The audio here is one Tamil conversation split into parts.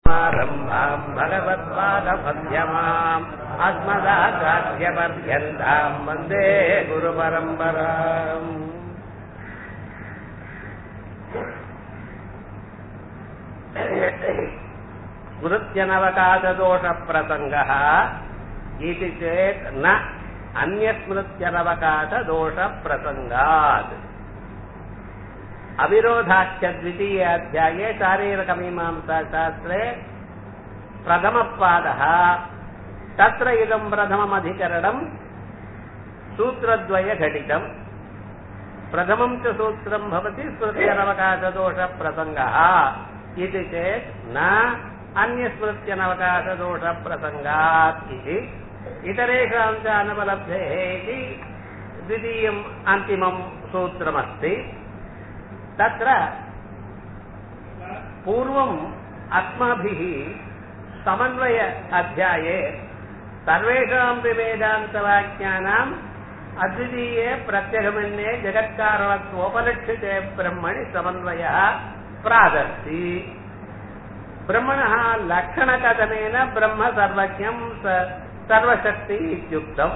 समारम्भाम् भगवत्पादपद्यमाम् अस्मदाचार्यपर्यन्ताम् वन्दे गुरुपरम्पराम् स्मृत्यनवकाशदोषप्रसङ्गः इति चेत् न अन्यस्मृत्यनवकाशदोषप्रसङ्गात् अविरोधाख्य द्वितीये अध्याये शारीरकमीमांसाशास्त्रे प्रथमपादः तत्र इदम् प्रथममधिकरणम् सूत्रद्वयघटितम् प्रथमम् च सूत्रम् भवति स्मृत्यनवकाशदोषप्रसङ्गः इति चेत् न अन्यस्मृत्यनवकाशदोषप्रसङ्गात् इति इतरेषाम् च अनुपलब्धेः इति द्वितीयम् अन्तिमम् सूत्रमस्ति तत्र पूर्वम् अस्माभिः समन्वय अध्याये सर्वेषामपि वेदान्तवाक्यानाम् अद्वितीये प्रत्यगमन्ये जगत्कारणत्वोपलक्षिते ब्रह्मणि समन्वयः प्रादर्शि ब्रह्मणः लक्षणकथनेन ब्रह्म सर्वज्ञम् सर्वशक्तिः इत्युक्तम्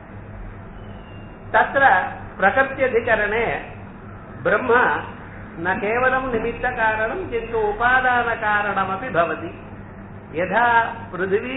तत्र प्रकृत्यधिकरणे ब्रह्म न केवलं निमित्तकारणं किन्तु उपादानकारणमपि भवति यथा पृथिवी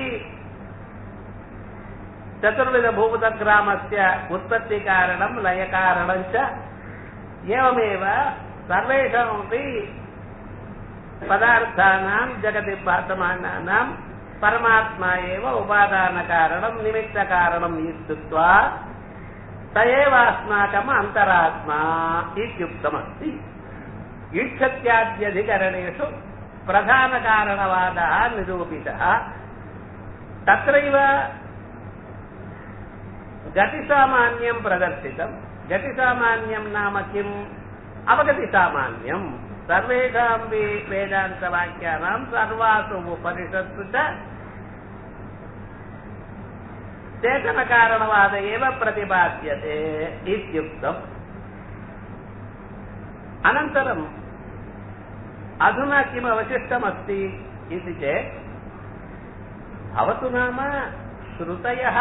चतुर्विधभूतग्रामस्य उत्पत्तिकारणं लयकारणं च एवमेव सर्वेषामपि पदार्थानां जगति भासमानानां परमात्मा एव उपादानकारणं निमित्तकारणम् इत्युक्त्वा स एव अस्माकम् अन्तरात्मा इत्युक्तमस्ति ईक्षत्याद्यधिकरणेषु प्रधानकारणवादः निरूपितः तत्रैव गतिसामान्यं प्रदर्शितम् गतिसामान्यं नाम किम् अवगतिसामान्यम् सर्वेषामपि वेदान्तवाक्यानां सर्वासु उपनिषत्सु च चेतनकारणवाद एव प्रतिपाद्यते इत्युक्तम् अनन्तरम् अधुना किम् अवशिष्टमस्ति इति चेत् भवतु नाम श्रुतयः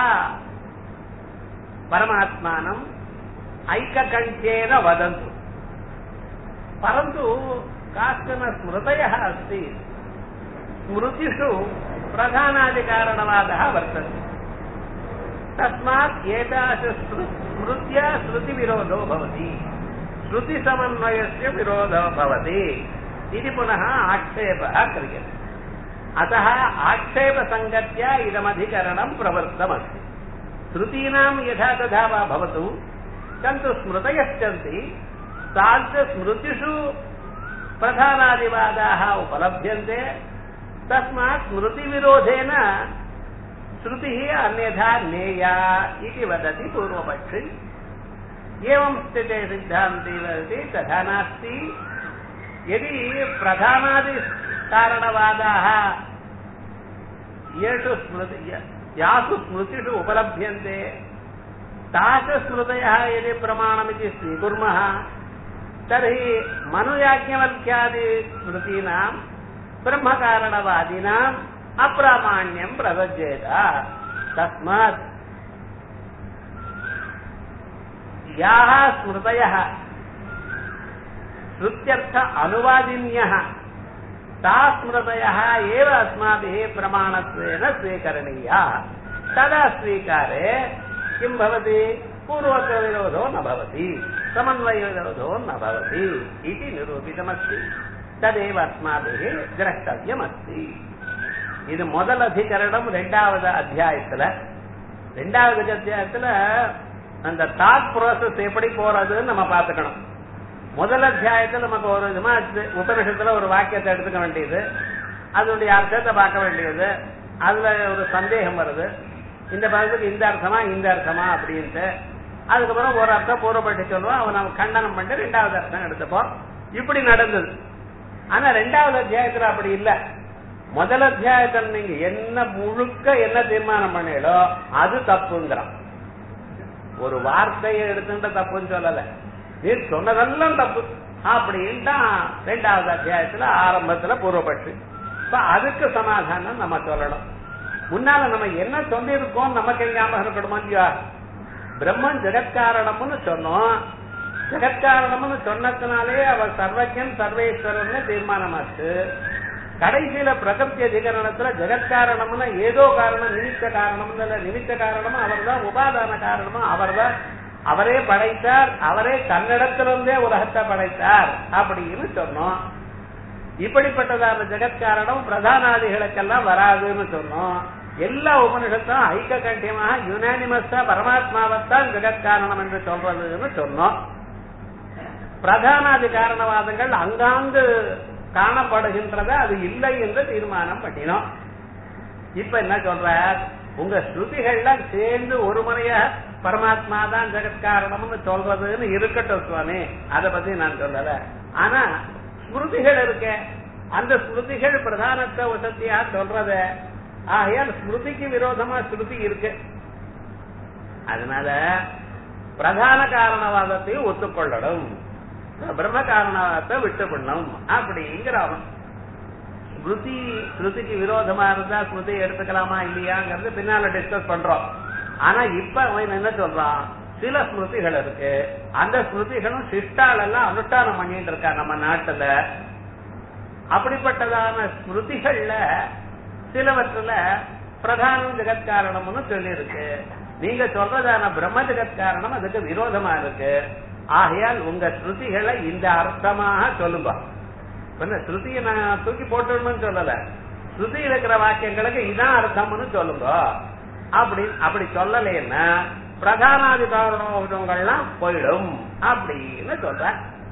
परमात्मानम् ऐककण्ठ्येन वदन्तु परन्तु काश्चन स्मृतयः अस्ति स्मृतिषु प्रधानादिकारणवादः वर्तते तस्मात् एतादृश स्मृत्या श्रुतिविरोधो भवति श्रुतिसमन्वयस्य विरोधो भवति इति पुनः आक्षेपः क्रियते अतः आक्षेपसङ्गत्या इदमधिकरणम् प्रवृत्तमस्ति श्रुतीनां यथा तथा वा भवतु किन्तु स्मृतयश्चन्ति तादृशस्मृतिषु प्रधानादिवादाः उपलभ्यन्ते तस्मात् स्मृतिविरोधेन श्रुतिः अन्यथा नेया इति वदति पूर्वपक्षी एवं स्थिते सिद्धान्ते वदति तथा नास्ति यदि प्रधानादिकारणवादाः येषु स्मृति यासु स्मृतिषु उपलभ्यन्ते तासु स्मृतयः यदि प्रमाणमिति स्वीकुर्मः तर्हि मनुयाज्ञवल्क्यादि स्मृतीनां ब्रह्मकारणवादिनाम् अप्रामाण्यं प्रसज्येत तस्मात् याः स्मृतयः श्रुत्यर्थ अनुवादिन्यः ता स्मृतयः एव अस्माभिः प्रमाणत्वेन स्वीकरणीयाः तदा स्वीकारे किं भवति पूर्वोत्तरविरोधो न भवति समन्वयविरोधो न भवति इति निरूपितमस्ति तदेव अस्माभिः द्रष्टव्यमस्ति இது முதல் அதிகரணம் ரெண்டாவது அத்தியாயத்துல ரெண்டாவது அத்தியாயத்துல அந்த தாட் ப்ராசஸ் எப்படி போறதுன்னு நம்ம பாத்துக்கணும் முதல் அத்தியாயத்துல நமக்கு ஒரு விதமா உபனிஷத்துல ஒரு வாக்கியத்தை எடுத்துக்க வேண்டியது அதனுடைய அர்த்தத்தை பார்க்க வேண்டியது அதுல ஒரு சந்தேகம் வருது இந்த பதத்துக்கு இந்த அர்த்தமா இந்த அர்த்தமா அப்படின்ட்டு அதுக்கப்புறம் ஒரு அர்த்தம் பூர்வப்பட்டு சொல்லுவோம் அவன் நம்ம கண்டனம் பண்ணிட்டு ரெண்டாவது அர்த்தம் எடுத்துப்போம் இப்படி நடந்தது ஆனா ரெண்டாவது அத்தியாயத்துல அப்படி இல்லை முதல் அத்தியாயத்தில் நீங்க என்ன முழுக்க என்ன தீர்மானம் பண்ணீங்களோ அது தப்புங்கிறான் ஒரு வார்த்தையை எடுத்துட்டு தப்புன்னு சொல்லல நீ சொன்னதெல்லாம் தப்பு அப்படின்ட்டு ரெண்டாவது அத்தியாயத்துல ஆரம்பத்துல பூர்வப்பட்டு இப்ப அதுக்கு சமாதானம் நம்ம சொல்லணும் முன்னால நம்ம என்ன சொல்லியிருக்கோம் நமக்கு ஞாபகம் இருக்கணுமா இல்லையா பிரம்மன் ஜெகத்காரணம்னு சொன்னோம் ஜெகத்காரணம்னு சொன்னதுனாலே அவர் சர்வஜன் சர்வேஸ்வரர்னு தீர்மானமாச்சு கடைசியில பிரகൃதி அதிகரணத்துல ஜெகத்காரணம்னா ஏதோ காரணம் நிமித்த காரணம் இல்ல நிமித்த காரணமும் அவர்தான் உபாதான காரணமும் அவர்தான் அவரே படைத்தார் அவரே தன்னிடத்திலிருந்தே உலகத்தை படைத்தார் அப்படின்னு சொன்னோம் இப்படிப்பட்டதான ஜெகத்காரணம் பிரதானாதிகளுக்கெல்லாம் வராதுன்னு சொன்னோம் எல்லா உபனிஷத்தும் ஐக்க கண்டியமாக யுனானிமஸா பரமாத்மாவைத்தான் ஜெகத்காரணம் என்று சொல்றதுன்னு சொன்னோம் பிரதானாதி காரணவாதங்கள் அங்காங்கு காணப்படுகின்றத அது இல்லை என்று தீர்மானம் பண்ணினோம் இப்ப என்ன சொல்ற உங்க ஸ்ருதிகள்லாம் சேர்ந்து ஒரு முறையா பரமாத்மா தான் ஜெகத்காரணம்னு சொல்றதுன்னு இருக்கட்டும் சுவாமி அதை பத்தி நான் சொல்லல ஆனா ஸ்மிருதிகள் இருக்க அந்த ஸ்மிருதிகள் பிரதானத்தை வசதியா சொல்றத ஆகையால் ஸ்மிருதிக்கு விரோதமா ஸ்ருதி இருக்கு அதனால பிரதான காரணவாதத்தையும் ஒத்துக்கொள்ளணும் பிரம்ம காரணவாதத்தை விட்டுவிடணும் அப்படிங்கிற அவன் ஸ்மிருதி ஸ்ருதிக்கு விரோதமா இருந்தா ஸ்மிருதி எடுத்துக்கலாமா இல்லையாங்கிறது பின்னால டிஸ்கஸ் பண்றோம் ஆனா இப்ப அவன் என்ன சொல்றான் சில ஸ்மிருதிகள் இருக்கு அந்த ஸ்மிருதிகளும் சிஷ்டால் எல்லாம் அனுஷ்டானம் பண்ணிட்டு இருக்கா நம்ம நாட்டுல அப்படிப்பட்டதான ஸ்மிருதிகள்ல சிலவற்றுல பிரதானம் ஜெகத்காரணம்னு சொல்லி இருக்கு நீங்க சொல்றதான பிரம்ம ஜெகத்காரணம் அதுக்கு விரோதமா இருக்கு ஆகையால் உங்க ஸ்ருதிகளை இந்த அர்த்தமாக சொல்லுங்க என்ன ஸ்ருதியை நான் தூக்கி போட்டுடணும்னு சொல்லல ஸ்ருதி இருக்கிற வாக்கியங்களுக்கு இதான் அர்த்தம்னு சொல்லுங்க அப்படி அப்படி சொல்லலைன்னா பிரதானாதி காரணங்கள்லாம் போயிடும் அப்படின்னு சொல்ற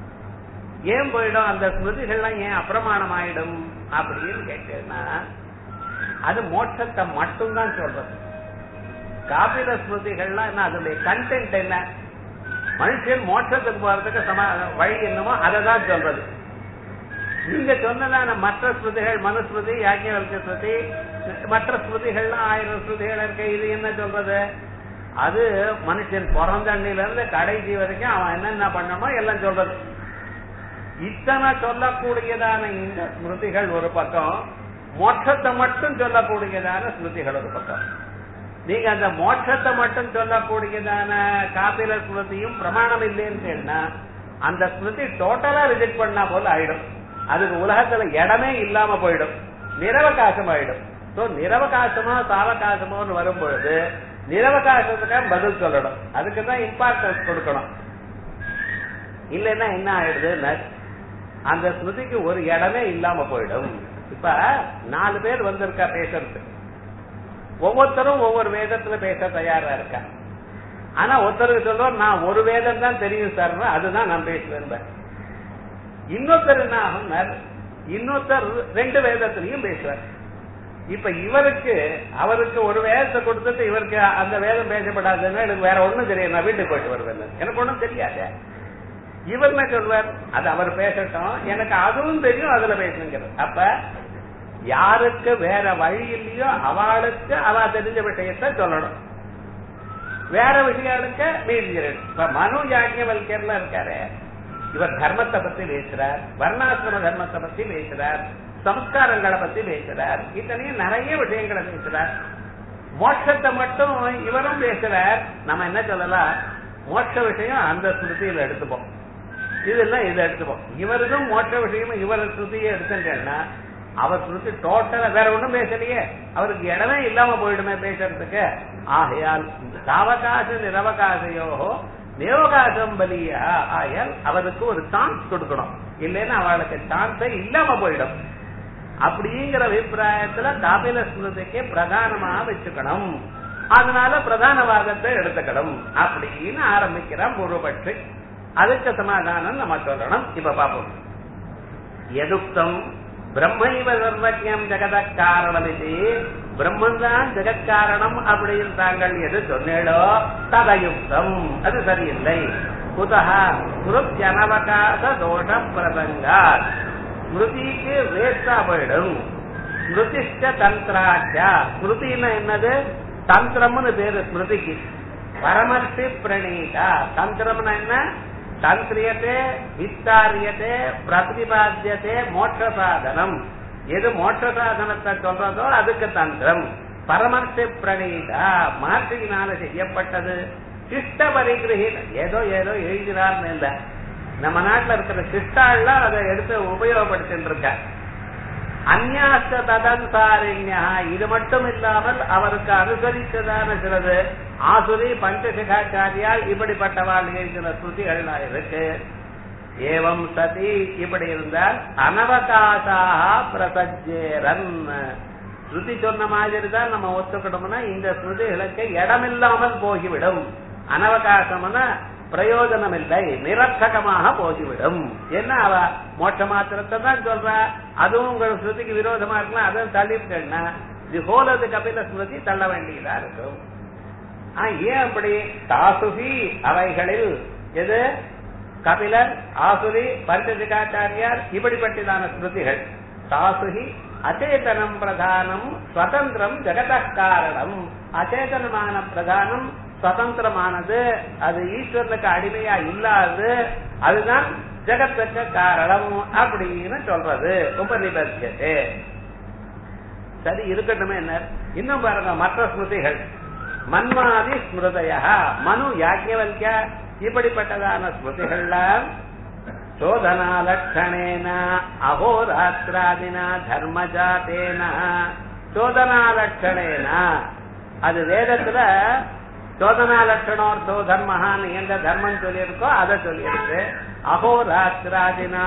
ஏன் போயிடும் அந்த ஸ்மிருதிகள்லாம் ஏன் அப்பிரமாணம் ஆயிடும் அப்படின்னு கேட்டேன்னா அது மோட்சத்தை மட்டும்தான் சொல்றது காபில ஸ்மிருதிகள்லாம் என்ன அதனுடைய கண்டென்ட் என்ன மனுஷன் மோட்சத்துக்கு போறதுக்கு சமா வழி என்னமோ அதை தான் சொல்றது நீங்க சொன்னதான மற்ற ஸ்மிருதிகள் மனுஸ்மிருதி யாக்கியவல்க ஸ்மிருதி மற்ற ஸ்மிருதிகள்லாம் ஆயிரம் ஸ்மிருதிகள் இருக்கு இது என்ன சொல்றது அது மனுஷன் பிறந்தண்ணில இருந்து கடைசி வரைக்கும் அவன் என்னென்ன பண்ணணுமோ எல்லாம் சொல்றது இத்தனை சொல்லக்கூடியதான இந்த ஸ்மிருதிகள் ஒரு பக்கம் மோட்சத்தை மட்டும் சொல்லக்கூடியதான ஸ்மிருதிகள் ஒரு பக்கம் நீங்க அந்த மோட்சத்தை மட்டும் சொல்லக்கூடியதான காப்பில ஸ்மிருதியும் பிரமாணம் இல்லைன்னு சொன்னா அந்த ஸ்மிருதி டோட்டலா ரிஜெக்ட் பண்ணா போல ஆயிடும் அதுக்கு உலகத்துல இடமே இல்லாம போயிடும் நிரவகாசம் ஆயிடும் சோ நிரவகாசமோ சாவகாசமோன்னு வரும் பொழுது நிரவகாசத்துக்காக பதில் சொல்லணும் அதுக்கு தான் இம்பார்ட்டன்ஸ் கொடுக்கணும் இல்லைன்னா என்ன ஆயிடுது அந்த ஸ்மிருதிக்கு ஒரு இடமே இல்லாம போயிடும் இப்ப நாலு பேர் வந்திருக்கா பேசுறது ஒவ்வொருத்தரும் ஒவ்வொரு வேதத்துல பேச தயாரா இருக்கா ஆனா ஒருத்தருக்கு சொல்றோம் நான் ஒரு வேதம் தான் தெரியும் சார் அதுதான் நான் பேசுவேன் இன்னொருத்தர் என்ன ஆகும் இன்னொருத்தர் ரெண்டு வேதத்திலையும் பேசுவார் இப்ப இவருக்கு அவருக்கு ஒரு வேதத்தை கொடுத்துட்டு இவருக்கு அந்த வேதம் பேசப்படாதுன்னா எனக்கு வேற ஒண்ணும் தெரியும் நான் வீட்டுக்கு போயிட்டு வருவேன் எனக்கு ஒண்ணும் தெரியாது இவர் என்ன சொல்வார் அது அவர் பேசட்டும் எனக்கு அதுவும் தெரியும் அதுல பேசுங்கிறது அப்ப யாருக்கு வேற வழி இல்லையோ அவளுக்கு அவ தெரிஞ்ச விஷயத்த சொல்லணும் வேற விஷயங்களுக்கு மீதி இப்ப மனு யாக்கியவல்கர்ல இருக்காரு இவர் தர்மத்தை பத்தி பேசுறார் வர்ணாசிரம தர்மத்தை பத்தி பேசுறார் சம்ஸ்காரங்களை பத்தி பேசுறார் இத்தனையும் நிறைய விஷயங்களை பேசுறார் மோட்சத்தை மட்டும் இவரும் பேசுறார் நம்ம என்ன சொல்லலாம் மோட்ச விஷயம் அந்த ஸ்மிருதியில எடுத்துப்போம் இதெல்லாம் இதை எடுத்துப்போம் இவருக்கும் மோட்ச விஷயமும் இவர் ஸ்ருதியை எடுத்துட்டேன்னா அவர் ஸ்ருதி டோட்டலா வேற ஒண்ணும் பேசலையே அவருக்கு இடமே இல்லாம போயிடுமே பேசுறதுக்கு ஆகையால் சாவகாச நிரவகாசையோகோ நியோகாசம் பலியா ஆயால் அவருக்கு ஒரு சான்ஸ் கொடுக்கணும் இல்லைன்னா அவளுக்கு சான்ஸே இல்லாம போயிடும் அப்படிங்கிற அபிப்பிராயத்துல காபில ஸ்மிருதிக்கு பிரதானமா வச்சுக்கணும் அதனால பிரதானவாதத்தை எடுத்துக்கணும் அப்படின்னு ஆரம்பிக்கிறான் பூர்வபட்சி அதுக்கு சமாதானம் நம்ம சொல்லணும் இப்ப பாப்போம் எதுக்தம் பிரம்மைவ சர்வஜம் ஜெகத காரணம் இது பிரம்மன் தான் ஜெகத்காரணம் அப்படின்னு தாங்கள் எது சொன்னேடோ ததயுக்தம் அது சரியில்லை குதா ஸ்மிருத்யனவகாச தோஷ பிரசங்கா ஸ்மிருதிக்கு வேஸ்டா போயிடும் ஸ்மிருதிஷ்ட தந்திராச்சா ஸ்மிருதினா என்னது தந்திரம்னு பேரு ஸ்மிருதிக்கு பரமர்த்தி பிரணீதா தந்திரம்னா என்ன தந்திரியத்தே விஸ்தாரியத்தே பிரதிபாத்தியத்தே மோட்ச சாதனம் எது மோட்ச சாதனத்தை சொல்றதோ அதுக்கு தந்திரம் பரமர்த்தி பிரணீதா மாற்றியினால செய்யப்பட்டது சிஷ்ட பரிகிரகீத ஏதோ ஏதோ எழுதினார்னு இல்ல நம்ம நாட்டுல இருக்கிற சிஷ்டாள்லாம் அதை எடுத்து உபயோகப்படுத்திட்டு இருக்க அந்யாஸ்த ததன்சாரிண்யா இது மட்டும் இல்லாமல் அவருக்கு அனுசரித்ததான சிலது ஆசுரி பஞ்சசிகாச்சாரியால் இப்படிப்பட்டவாள் எழுதின ஸ்ருதிகள் இருக்கு ஏவம் சதி இப்படி இருந்தால் அனவகாசாக பிரசஜேரன் ஸ்ருதி சொன்ன மாதிரி தான் நம்ம ஒத்துக்கணும்னா இந்த ஸ்ருதிகளுக்கு இடமில்லாமல் போகிவிடும் அனவகாசம்னா பிரயோஜனம் இல்லை நிரர்த்தகமாக போகிவிடும் என்ன அவ மோட்ச மாத்திரத்தை தான் சொல்றா அதுவும் உங்கள் ஸ்ருதிக்கு விரோதமா இருக்கலாம் அதை தள்ளிவிட்டேன்னா இது ஹோலது கபில ஸ்மிருதி தள்ள வேண்டியதா இருக்கும் ஏன் அப்படி தாசுகி அவைகளில் எது கபிலர் ஆசுரி பஞ்சசிகாச்சாரியார் இப்படிப்பட்டதான ஸ்மிருதிகள் தாசுகி அச்சேதனம் பிரதானம் சுதந்திரம் ஜெகத காரணம் அச்சேதனமான பிரதானம் சுதந்திரமானது அது ஈஸ்வரனுக்கு அடிமையா இல்லாது அதுதான் ஜெகத்துக்கு காரணம் அப்படின்னு சொல்றது உபநிபத்தியது சரி இருக்கட்டுமே என்ன இன்னும் பாருங்க மற்ற ஸ்மிருதிகள் மன்மாதி ஸ்மிருதய மனு யாக்கியவல்ய இப்படிப்பட்டதான ஸ்மிருதிகள்ல சோதனா லட்சணேன அகோராத்திராதினா தர்மஜாத்தேன சோதனா லட்சணேன அது வேதத்துல சோதனா லட்சணோர்த்தோ தர்மஹான்னு எந்த தர்மம் சொல்லியிருக்கோ அதை சொல்லியிருக்கு அகோராத்திராதினா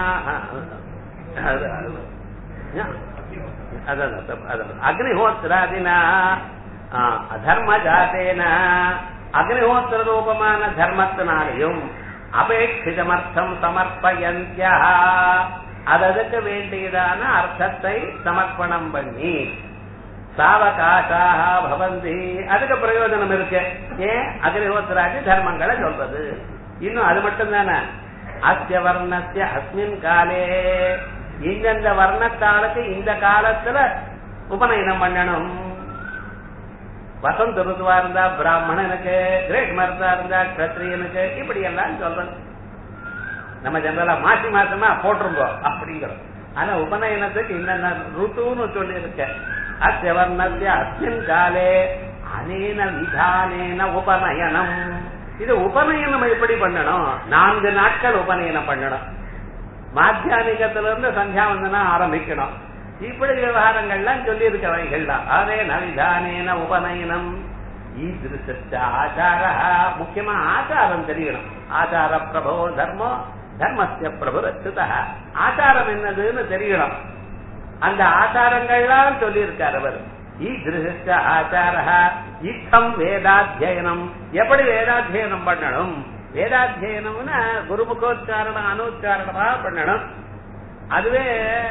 அக்னிஹோத்திராதினா அதர்ம ஜாத்தேன அக்னிஹோத்திர ரூபமான தர்மத்தினாலையும் அபேட்சிதமர்த்தம் சமர்ப்பயந்தியா அதற்கு வேண்டியதான அர்த்தத்தை சமர்ப்பணம் பண்ணி சாவகாசாக பவந்தி அதுக்கு பிரயோஜனம் இருக்கு ஏன் அக்னிஹோத்திராதி தர்மங்களை சொல்றது இன்னும் அது மட்டும் தானே அஸ்ய வர்ணஸ்ய அஸ்மின் காலே இந்தந்த வர்ணத்தாளுக்கு இந்த காலத்துல உபநயனம் பண்ணணும் வசந்த ருதுவா இருந்தா பிராமணனுக்கு கிரேட் மருந்தா இருந்தா கத்திரியனுக்கு இப்படி எல்லாம் சொல்றது நம்ம ஜெனரலா மாசி மாசமா போட்டிருந்தோம் அப்படிங்கிறோம் ஆனா உபநயனத்துக்கு இந்த ருத்துன்னு சொல்லி இருக்க அத்தியவர்ணத்திய அஸ்மின் காலே அனேன விதானேன உபநயனம் இது உபநயனம் எப்படி பண்ணணும் நான்கு நாட்கள் உபநயனம் பண்ணணும் மாத்தியானிகத்துல இருந்து சந்தியாவந்தனா ஆரம்பிக்கணும் இப்படி விவகாரங்கள்லாம் சொல்லி இருக்கவைகள்லாம் அதே நவிதானேன உபநயனம் ஈதிருஷ்ட ஆச்சார முக்கியமா ஆச்சாரம் தெரியணும் ஆச்சார பிரபோ தர்மோ தர்மஸ்ய பிரபு ரச்சுத ஆச்சாரம் என்னதுன்னு தெரியணும் அந்த ஆச்சாரங்கள்லாம் சொல்லியிருக்கார் அவர் ஈதிருஷ்ட ஆச்சார இத்தம் வேதாத்தியனம் எப்படி வேதாத்தியனம் பண்ணணும் வேதாத்தியனம்னா குருமுகோச்சாரணம் அனுச்சாரணமா பண்ணணும் அதுவே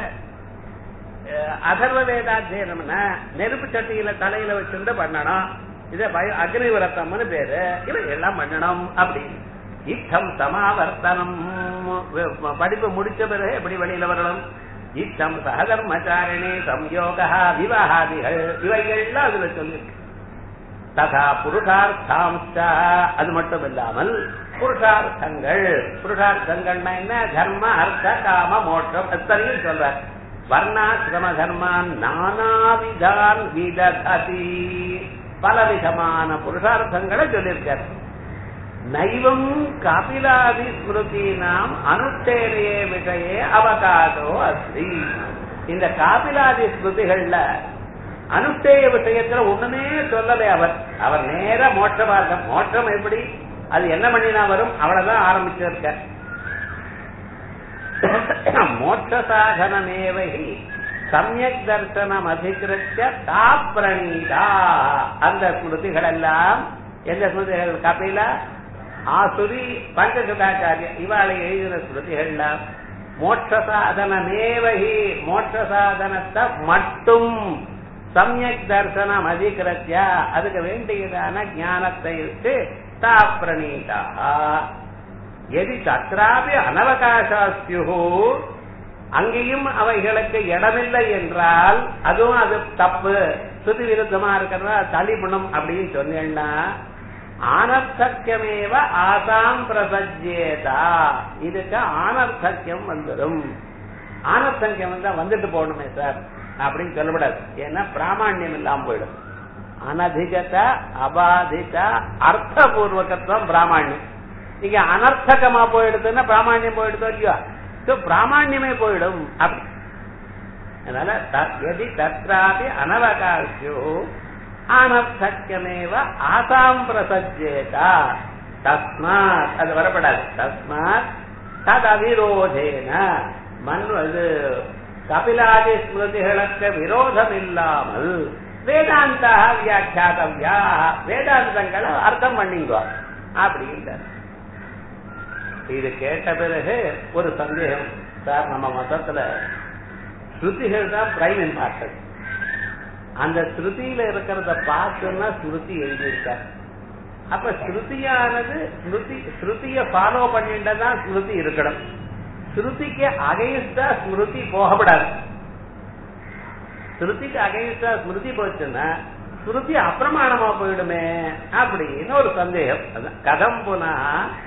அதர்வ வேதாத்தியனம்னா நெருப்பு சட்டியில தலையில வச்சிருந்து பண்ணணும் இத பய அக்னி விரத்தம்னு பேரு இவை எல்லாம் பண்ணணும் அப்படின்னு இத்தம் சமாவர்த்தனம் படிப்பு முடிச்ச பிறகு எப்படி வெளியில வரணும் இத்தம் சகதர்மச்சாரிணி சம்யோகா விவாகாதிகள் இவைகள்லாம் அதுல சொல்லியிருக்கு ததா புருஷார்த்தாம்சா அது மட்டும் இல்லாமல் புருஷார்த்தங்கள் புருஷார்த்தங்கள்னா என்ன தர்ம அர்த்த காம மோட்சம் எத்தனையும் சொல்றார் வர்ணாசிரம தர்மான் நானாவிதான் விததி பலவிதமான புருஷார்த்தங்களை சொல்லியிருக்கார் நைவம் கபிலாதி ஸ்மிருதீனாம் அனுஷ்டேனையே விஷயே அவகாதோ அஸ்தி இந்த காபிலாதி ஸ்மிருதிகள்ல அனுஷ்டேய விஷயத்துல ஒண்ணுமே சொல்லலை அவர் அவர் நேர மோட்சமார்க்கம் மோட்சம் எப்படி அது என்ன பண்ணினா வரும் அவ்வளவுதான் ஆரம்பிச்சிருக்க மோட்ச சாதனமேவகி சமயக் தர்சனம் அதிகிருத்த தாப்ரணீதா அந்த ஸ்மிருதிகள் எல்லாம் எந்த ஸ்மிருதிகள் கபிலா ஆசுரி பஞ்சசுதாச்சாரிய இவாளை எழுதின ஸ்மிருதிகள்லாம் மோட்ச சாதனமேவகி மோட்ச சாதனத்தை மட்டும் சமயக் தர்சனம் அதிகிருத்திய அதுக்கு வேண்டியதான ஞானத்தை விட்டு தாப்ரணீதா எதி தத்ராபி அனவகாசாஸ்யு அங்கேயும் அவைகளுக்கு இடமில்லை என்றால் அதுவும் அது தப்பு சுதி விருத்தமா இருக்கிறதா தலிபுணம் அப்படின்னு சொன்னேன்னா ஆனர்த்தக்கியமேவ ஆசாம் பிரசஜ்யேதா இதுக்கு ஆனர்த்தக்கியம் வந்துடும் ஆனர்த்தக்கியம் வந்தா வந்துட்டு போகணுமே சார் அப்படின்னு சொல்லப்படாது ஏன்னா பிராமணியம் இல்லாம போயிடும் அனதிகத அபாதித அர்த்தபூர்வகத்துவம் பிராமணியம் இங்க அனர்த்தகமா போயிடுதுன்னா பிராமணியம் போயிடுதோ இல்லையோ So, பிராமணியமே போயிடும் அப்படி அதனால த- எதி தத்ராபி அனவகாசியோ அனர்த்தக்கமேவ ஆசாம் பிரசஜேதா தஸ்மாத் அது வரப்படாது தஸ்மாத் தத் அவிரோதேன மண் இது கபிலாதி ஸ்மிருதிகளுக்கு விரோதம் இல்லாமல் வேதாந்த வியாக்கியாதவியா வேதாந்தங்களை அர்த்தம் பண்ணிங்கோ அப்படின்றார் இது கேட்ட பிறகு ஒரு சந்தேகம் சார் நம்ம மதத்துல ஸ்ருதிகள் தான் பிரைம் இம்பார்ட்டன்ட் அந்த ஸ்ருதியில இருக்கிறத பார்த்துன்னா ஸ்மிருதி எழுதியிருக்கார் அப்ப ஸ்ருதியானது ஸ்மிருதி ஸ்ருதிய ஃபாலோ பண்ணிட்டு தான் ஸ்மிருதி இருக்கணும் ஸ்ருதிக்கு அகைன்ஸ்டா ஸ்மிருதி போகப்படாது ஸ்ருதிக்கு அகைன்ஸ்டா ஸ்மிருதி போச்சுன்னா ஸ்மிருதி அப்பிரமாணமா போயிடுமே அப்படின்னு ஒரு சந்தேகம் அதான் கதம் புனா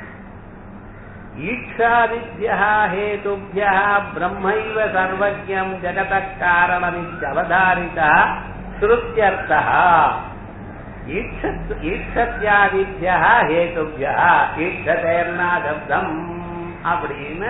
ஈக்ஷாதித்யா ஹேதுபியா பிரம்மைவ சர்வஜம் ஜகத காரணமித்யவதாரிதா ஸ்ருத்தியர்த்தா ஈக்ஷத் ஈக்ஷத்யாதித்யா ஹேதுபியா ஈக்ஷதேர்னா சப்தம் அப்படின்னு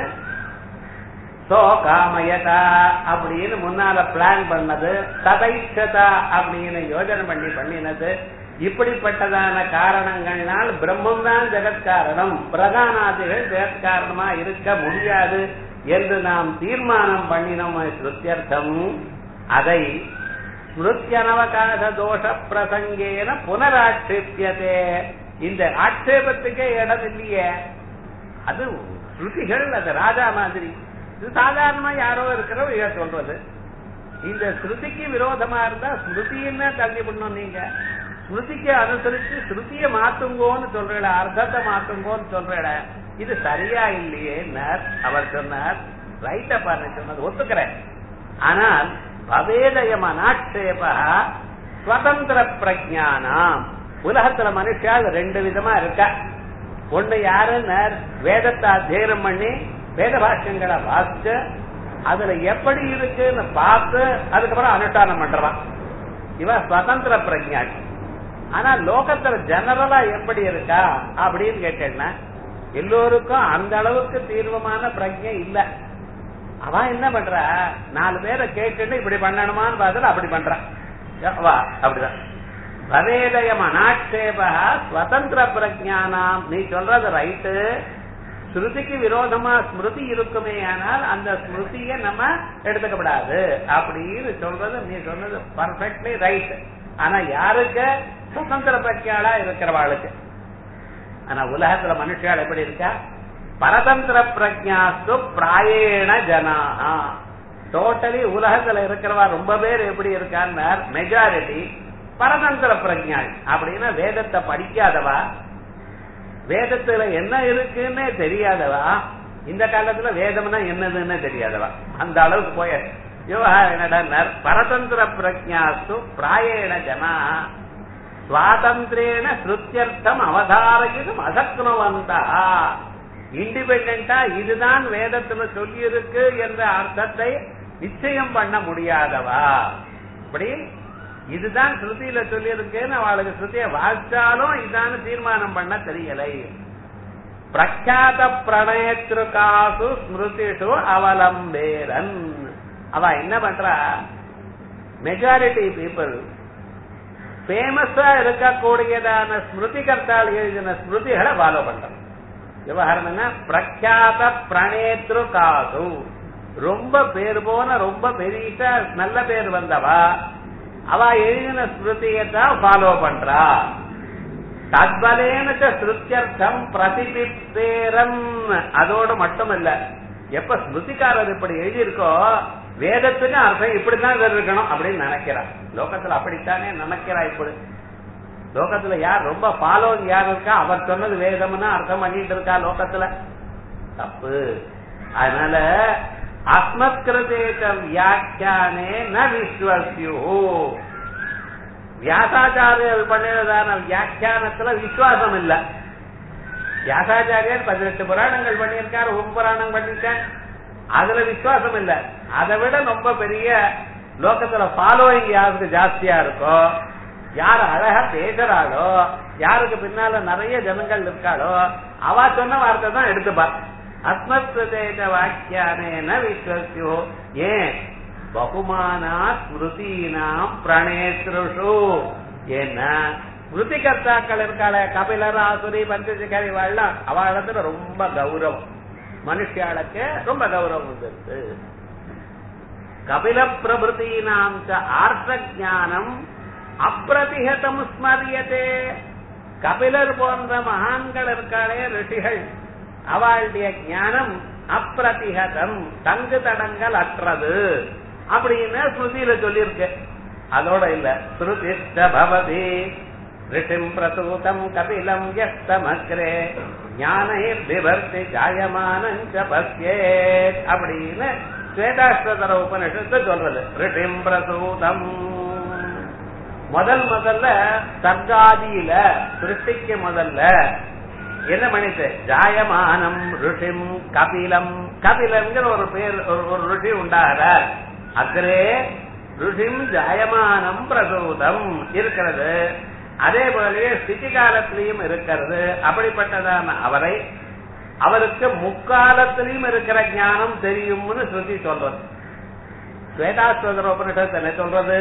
சோ காமயதா அப்படின்னு முன்னால பிளான் பண்ணது ததைச்சதா அப்படின்னு யோஜனை பண்ணி பண்ணினது இப்படிப்பட்டதான காரணங்கள்னால் பிரம்மம் தான் ஜெகத்காரணம் பிரதானாதிகள் ஜெகத்காரணமா இருக்க முடியாது என்று நாம் தீர்மானம் பண்ணினோம் ஸ்ருத்தியர்த்தம் அதை ஸ்மிருத்தியனவகாச தோஷ பிரசங்கேன புனராட்சேபியதே இந்த ஆட்சேபத்துக்கே இடம் இல்லையே அது ஸ்ருதிகள் அது ராஜா மாதிரி இது சாதாரணமா யாரோ இருக்கிறவங்க சொல்றது இந்த ஸ்ருதிக்கு விரோதமா இருந்தா ஸ்மிருதின்னு தள்ளி பண்ணும் நீங்க ஸ்மிருதிக்கு அனுசரிச்சு ஸ்ருதிய மாத்துங்கோன்னு சொல்றேட அர்த்தத்தை மாத்துங்கோன்னு சொல்றேட இது சரியா இல்லையே அவர் சொன்னார் ரைட்ட பாருங்க சொன்னது ஒத்துக்கிறேன் ஆனால் பவேதயம் அநாட்சேபா சுதந்திர பிரஜானாம் உலகத்துல மனுஷால் ரெண்டு விதமா இருக்க ஒண்ணு யாருன்னு வேதத்தை அத்தியனம் பண்ணி வேத பாஷ்யங்களை வாசிச்சு அதுல எப்படி இருக்குன்னு பார்த்து அதுக்கப்புறம் அனுஷ்டானம் பண்றவான் இவன் சுதந்திர பிரஜானி ஆனா லோகத்துல ஜெனரலா எப்படி இருக்கா அப்படின்னு கேட்டேன்னா எல்லோருக்கும் அந்த அளவுக்கு தீர்வமான பிரஜை இல்ல அவன் என்ன பண்றா நாலு பேரை கேட்டுட்டு இப்படி பண்ணணுமான்னு பார்த்துட்டு அப்படி பண்றான் வா அப்படிதான் பவேதயம் அநாட்சேபா சுதந்திர பிரஜானாம் நீ சொல்றது ரைட்டு ஸ்ருதிக்கு விரோதமா ஸ்மிருதி இருக்குமே ஆனால் அந்த ஸ்மிருதிய நம்ம எடுத்துக்கப்படாது அப்படின்னு சொல்றது நீ சொன்னது பர்ஃபெக்ட்லி ரைட் ஆனா யாருக்கு சுதந்திர பிரஜாளா இருக்கிறவாளுக்கு ஆனா உலகத்துல மனுஷால் எப்படி இருக்கா பரதந்திர பிரஜாஸ்து பிராயேண ஜனாஹா டோட்டலி உலகத்துல இருக்கிறவா ரொம்ப பேர் எப்படி இருக்கான்னு மெஜாரிட்டி பரதந்திர பிரஜாள் அப்படின்னா வேதத்தை படிக்காதவா வேதத்துல என்ன இருக்குன்னே தெரியாதவா இந்த காலத்துல வேதம்னா என்னதுன்னு தெரியாதவா அந்த அளவுக்கு போய என்னடா பரதந்திர பிரஜாஸ்து பிராயேண ஜனா சுவாதந்திரேன ஸ்ருத்தியர்த்தம் அவதாரயிடும் அசக்னுவந்தா இண்டிபெண்டா இதுதான் வேதத்துல சொல்லி இருக்கு என்ற அர்த்தத்தை நிச்சயம் பண்ண முடியாதவா இப்படி இதுதான் ஸ்ருதியில சொல்லி இருக்குன்னு அவளுக்கு ஸ்ருதிய வாசிச்சாலும் இதான தீர்மானம் பண்ண தெரியலை பிரக்யாத பிரணயத்திருக்காசு ஸ்மிருதிஷு அவலம்பேரன் அவ என்ன பண்றா மெஜாரிட்டி பீப்புள் ஃபேமஸா இருக்கக்கூடியதான ஸ்மிருதி கர்த்தால் எழுதின ஸ்மிருதிகளை ஃபாலோ பண்றாங்க விவகாரம் என்ன பிரக்யாத பிரணேத்ரு காசு ரொம்ப பேர் போன ரொம்ப பெரிய நல்ல பேர் வந்தவா அவ எழுதின ஸ்மிருதியை தான் ஃபாலோ பண்றா தத்பலேன ஸ்ருத்தியர்த்தம் பிரதிபிப்பேரன் அதோடு மட்டும் இல்ல எப்ப ஸ்மிருதிக்காரர் இப்படி எழுதியிருக்கோ வேதத்துக்கு அர்த்தம் இப்படித்தான் இருக்கணும் அப்படின்னு நினைக்கிறான் லோகத்துல அப்படித்தானே நினைக்கிறா இப்படி லோகத்துல யார் ரொம்ப ஃபாலோ யார் இருக்கா அவர் சொன்னது வேதம்னு அர்த்தம் பண்ணிட்டு இருக்கா லோகத்துல தப்பு அதனால அஸ்மத்கிருதேக வியாக்கியானே ந விஸ்வசியோ வியாசாச்சாரியர் பண்ணினதான வியாக்கியானத்துல விசுவாசம் இல்ல வியாசாச்சாரியர் பதினெட்டு புராணங்கள் பண்ணியிருக்கார் ஒரு புராணம் பண்ணிருக்கார் அதுல விசுவாசம் இல்ல அதை விட ரொம்ப பெரிய லோகத்துல ஃபாலோயிங் யாருக்கு ஜாஸ்தியா இருக்கோ யார் அழகா பேசுறாளோ யாருக்கு பின்னால நிறைய ஜனங்கள் இருக்காளோ அவ சொன்ன வார்த்தை தான் எடுத்துப்பா அஸ்மத்வதேஜ வாக்கியானேன விஸ்வசியோ ஏன் பகுமானா ஸ்மிருதீனாம் பிரணேத்ருஷு ஏன்னா ஸ்மிருதி கர்த்தாக்கள் இருக்காளே கபிலர் ஆசுரி பஞ்சசிகாரி வாழலாம் அவளிடத்துல ரொம்ப கௌரவம் மனுஷியாளுக்கு ரொம்ப கௌரவம் வந்துருக்கு கபில பிரபுத்தீனாம் ஆர்த்த ஜானம் அப்பிரதிகதம் ஸ்மரியதே கபிலர் போன்ற மகான்கள் இருக்காளே ரிஷிகள் அவளுடைய ஞானம் அப்பிரதிகதம் தங்கு தடங்கள் அற்றது அப்படின்னு ஸ்ருதியில சொல்லியிருக்கு அதோட இல்ல ஸ்ருதிஷ்ட பவதி ரிஷிம் பிரசூதம் கபிலம் எஸ்தமக்ரே ஞானேர் விவர்த்தி ஜாயமானஞ்ச பஸ்யேத் அப்படின்னு ஸ்வேதாஸ்வதர உபனிஷத்து சொல்றது ரிஷிம் பிரசூதம் முதல் முதல்ல சர்காதியில சிருஷ்டிக்கு முதல்ல என்ன பண்ணிட்டு ஜாயமானம் ரிஷிம் கபிலம் கபிலம்ங்கிற ஒரு பேர் ஒரு- ஒரு ரிஷி உண்டாகிறார் அக்கரே ரிஷிம் ஜாயமானம் பிரசூதம் இருக்கிறது அதே போலவே ஸ்திதி காலத்திலையும் இருக்கிறது அப்படிப்பட்டதான அவரை அவருக்கு முக்காலத்திலையும் இருக்கிற ஞானம் தெரியும்னு ஸ்ருதி சொல்றது ஸ்வேதாஸ்வதர உபனிஷத்து என்ன சொல்றது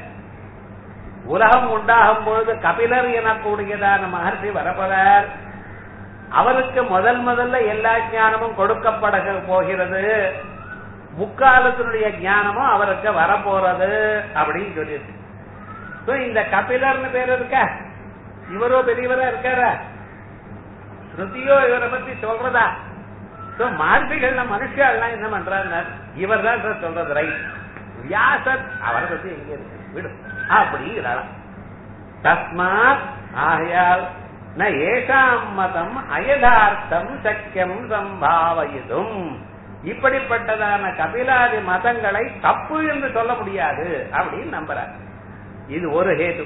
உலகம் உண்டாகும் பொழுது கபிலர் எனக்கூடியதான மகர்ஷி வரப்போறார் அவருக்கு முதல் முதல்ல எல்லா ஞானமும் கொடுக்கப்பட போகிறது முக்காலத்தினுடைய ஞானமும் அவருக்கு வரப்போறது அப்படின்னு சொல்லியிருக்கு So, இந்த கபிலர்னு பேர் இருக்க இவரோ பெரியவரா இருக்காரா ஸ்ருதியோ இவரை பத்தி சொல்றதா So, மார்பிகள்ல மனுஷாலாம் என்ன பண்றாங்க இவர் தான் சார் சொல்றது ரைட் வியாசர் அவரை பத்தி எங்க இருக்கு விடு அப்படிங்கிறாளாம் தஸ்மாத் ஆகையால் ந ஏஷாம் மதம் அயதார்த்தம் சக்கியம் சம்பாவயிதும் இப்படிப்பட்டதான கபிலாதி மதங்களை தப்பு என்று சொல்ல முடியாது அப்படின்னு நம்புறார் இது ஒரு ஹேது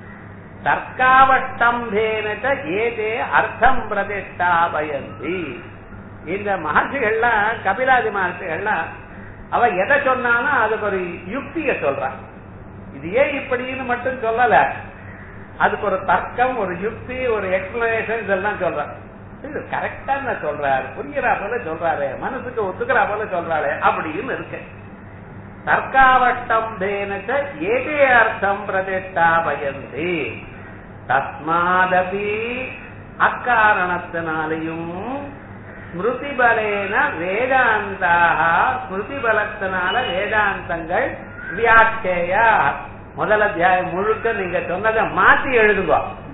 தர்க்காவட்டம்பேனச்ச ஏதே அர்த்தம் பிரதிஷ்டாபயந்தி இந்த மகர்ஷிகள்லாம் கபிலாதி மகர்ஷிகள்லாம் அவ எதை சொன்னாலும் அதுக்கு ஒரு யுக்திய சொல்றான் இது ஏன் இப்படின்னு மட்டும் சொல்லல அதுக்கு ஒரு தர்க்கம் ஒரு யுக்தி ஒரு எக்ஸ்பிளனேஷன் இதெல்லாம் சொல்றான் இது கரெக்டா நான் சொல்றாரு புரிகிறா போல சொல்றாரு மனசுக்கு ஒத்துக்கிறா போல சொல்றாரு அப்படின்னு இருக்கு தர்க்காவட்டம் தேனச்ச ஏதே அர்த்தம் பிரதிஷ்டாபயந்தி தஸ்மாதபி அக்காரணத்தினாலையும் ஸ்மிருதி பலேன வேதாந்தாக ஸ்மிருதி பலத்தினால வேதாந்தங்கள் வியாக்கியா முதல் அத்தியாயம் முழுக்க நீங்க சொன்னதை மாத்தி எழுதுங்க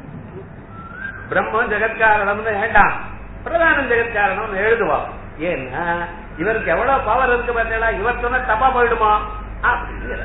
பிரம்மம் ஜெகத்காரணம்னு வேண்டாம் பிரதானம் ஜெகத்காரணம்னு எழுதுவோம் ஏன்னா இவருக்கு எவ்வளவு பவர் இருக்கு பார்த்தீங்களா இவர் சொன்ன தப்பா போயிடுமா அப்படிங்கிற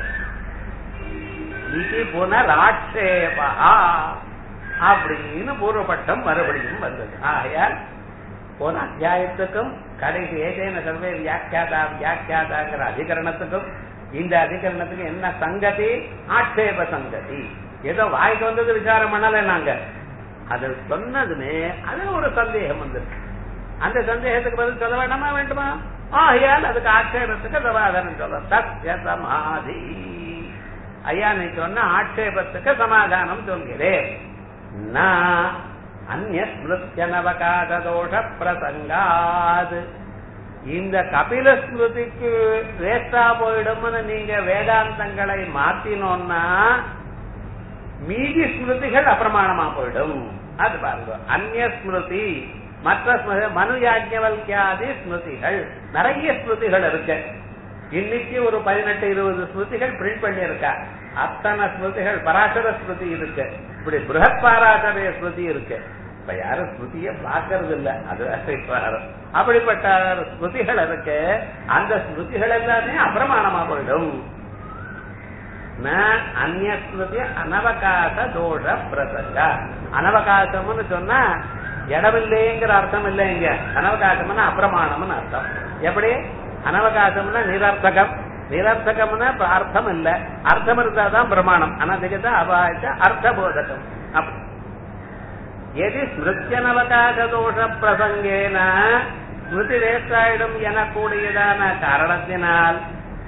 இது புனராட்சேபா அப்படின்னு பூர்வபட்டம் மறுபடியும் வந்தது ஆகையால் போன அத்தியாயத்துக்கும் கடைசி ஏதேன சர்வே வியாக்கியாதா வியாக்கியாதாங்கிற அதிகரணத்துக்கும் இந்த அதிகரணத்துக்கு என்ன சங்கதி ஆட்சேப சங்கதி ஏதோ வாய்க்கு வந்தது விசாரம் பண்ணல நாங்க அது சொன்னதுமே அதுல ஒரு சந்தேகம் வந்திருக்கு அந்த சந்தேகத்துக்கு பதில் சொல்ல வேண்டாமா வேண்டுமா ஆகையால் அதுக்கு ஆட்சேபத்துக்கு சமாதானம் சொல்ல சத்ய சமாதி ஐயா நீ சொன்ன ஆட்சேபத்துக்கு சமாதானம் சொல்கிறேன் நான் அந்நிய ஸ்மிருத்தியனவகாத தோஷ பிரசங்காது இந்த கபில ஸ்மிருதிக்கு வேஸ்டா போயிடும்னு நீங்க வேதாந்தங்களை மாத்தினோம்னா மீதி ஸ்மிருதிகள் அப்பிரமாணமா போயிடும் அது பாருங்க அந்நிய ஸ்மிருதி மற்ற ஸ்மிருதி மனு யாஜ்ஞவல்கியாதி ஸ்மிருதிகள் நிறைய ஸ்மிருதிகள் இருக்கு இன்னைக்கு ஒரு பதினெட்டு இருபது ஸ்மிருதிகள் பிரிண்ட் பண்ணி இருக்கா அத்தனை ஸ்மிருதிகள் பராசர ஸ்மிருதி இருக்கு இப்படி பிருகத் பாராசரிய ஸ்மிருதி இருக்கு இப்ப யாரும் ஸ்மிருதிய பாக்குறது இல்ல அது வேற. அப்படிப்பட்ட ஸ்மிருதிகள் இருக்கு அந்த ஸ்மிருதிகள் எல்லாமே அப்பிரமாணமா போயிடும் ந அந்நிய ஸ்மிருதி அனவகாச தோஷ பிரசங்க அனவகாசம்னு சொன்னா இடமில்லைங்கிற அர்த்தம் இல்லை இங்க அனவகாசம்னா அப்பிரமாணம்னு அர்த்தம் எப்படி அனவகாசம்னா நிரர்த்தகம் நிரர்த்தகம்னா இப்ப அர்த்தம் இல்ல அர்த்தம் இருந்தாதான் பிரமாணம் அனதிகத அபாயத்த அர்த்தபோதகம் அப்படி எது ஸ்மிருத்தியனவகாச தோஷ பிரசங்கேன ஸ்மிருதி வேஸ்டாயிடும் எனக்கூடியதான காரணத்தினால்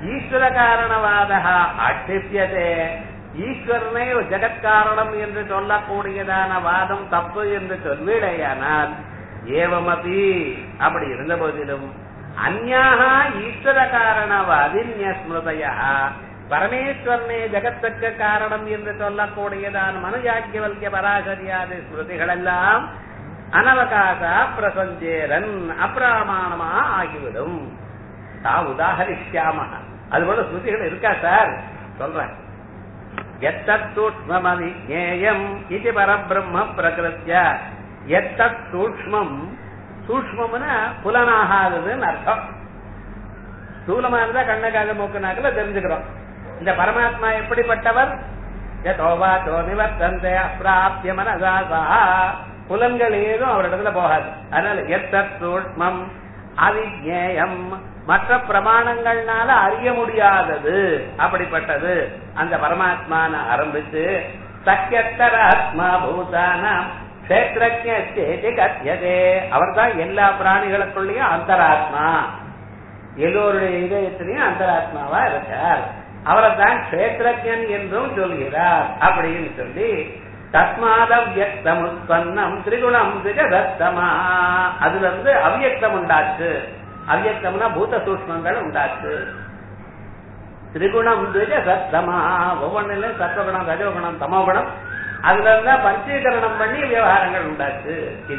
ஈஸ்வர காரணவாத ஆட்சேபியதே ஈஸ்வரனை ஜெகத்காரணம் என்று சொல்லக்கூடியதான வாதம் தப்பு என்று சொல்வீடையானால் ஏவமபி அப்படி இருந்த போதிலும் அந்யாக ஈஸ்வர காரணவாதின்ய ஸ்மிருதயா பரமேஸ்வரனே ஜெகத்துக்கு காரணம் என்று சொல்லக்கூடியதான மனுஜாக்கியவல்ய பராசரியாதி ஸ்மிருதிகள் எல்லாம் அனவகாச பிரசஞ்சேரன் அப்பிரமாணமா ஆகிவிடும் தா உதாகரிக்காம அது போல ஸ்மிருதிகள் இருக்கா சார் சொல்றேன் எத்தத் சூக்மமவிஜேயம் இது பரபிரம்ம பிரகிருத்திய எத்தத் சூக்மம் சூக்மம்னா புலனாகாததுன்னு அர்த்தம் ஸ்தூலமா இருந்தா கண்ணக்காக மூக்குனாக்கல தெரிஞ்சுக்கிறோம் இந்த பரமாத்மா எப்படிப்பட்டவர் யதோவா நிவர்த்தந்தே அப்பிராப்திய மனதாசா புலன்கள் ஏதும் அவரிடத்துல போகாது அதனால எத்தத் சூக்மம் அவிஜேயம் மற்ற பிரமாணங்கள்னால அறிய முடியாதது அப்படிப்பட்டது அந்த பரமாத்மான ஆரம்பிச்சு சக்கியத்தர ஆத்மா பூதானம் கஷேத்திரஜேதி கத்தியதே அவர் தான் எல்லா பிராணிகளுக்குள்ளயும் அந்தராத்மா எல்லோருடைய இதயத்திலையும் அந்தராத்மாவா இருக்கார் அவரை தான் கஷேத்திரஜன் என்றும் சொல்கிறார் அப்படின்னு சொல்லி தஸ்மாத வியக்தம் உற்பன்னம் திரிகுணம் திகதத்தமா அதுல இருந்து அவ்யக்தம் உண்டாச்சு அவ்யக்தம்னா பூத சூஷ்மங்கள் உண்டாச்சு திரிகுணம் திக சத்தமா ஒவ்வொன்றிலும் சத்வகுணம் ரஜோகுணம் தமோகுணம் அதுல இருந்தா பஞ்சீகரணம் பண்ணி விவகாரங்கள் உண்டாச்சு